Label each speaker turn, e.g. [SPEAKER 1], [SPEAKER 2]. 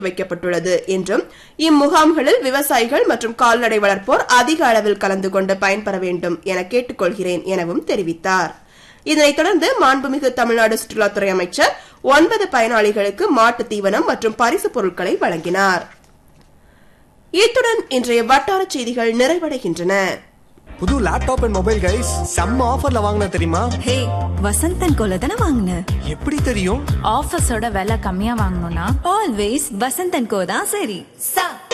[SPEAKER 1] வைக்கப்பட்டுள்ளது என்றும் இம்முகாம்களில் விவசாயிகள் மற்றும் கால்நடை வளர்ப்போர் அதிக அளவில் கலந்து கொண்டு பயன்பெற வேண்டும் என கேட்டுக்கொள்கிறேன் எனவும் தெரிவித்தார் இதனைத் தொடர்ந்து மாண்புமிகு தமிழ்நாடு சுற்றுலாத்துறை அமைச்சர் ஒன்பது பயனாளிகளுக்கு மாட்டு தீவனம் மற்றும் பரிசுப் பொருட்களை வழங்கினார் இத்துடன் இன்றைய வட்டார செய்திகள் நிறைவடைகின்றன
[SPEAKER 2] புது லேப்டாப் அண்ட் மொபைல் கைஸ் செம்ம ஆஃபர்ல வாங்கின தெரியுமா
[SPEAKER 3] ஹே வசந்தன் கோல தானே வாங்கின
[SPEAKER 2] எப்படி தெரியும்
[SPEAKER 4] ஆஃபீஸோட விலை கம்மியா வாங்கணும்னா
[SPEAKER 3] ஆல்வேஸ் வசந்தன் கோ தான் சரி
[SPEAKER 5] sa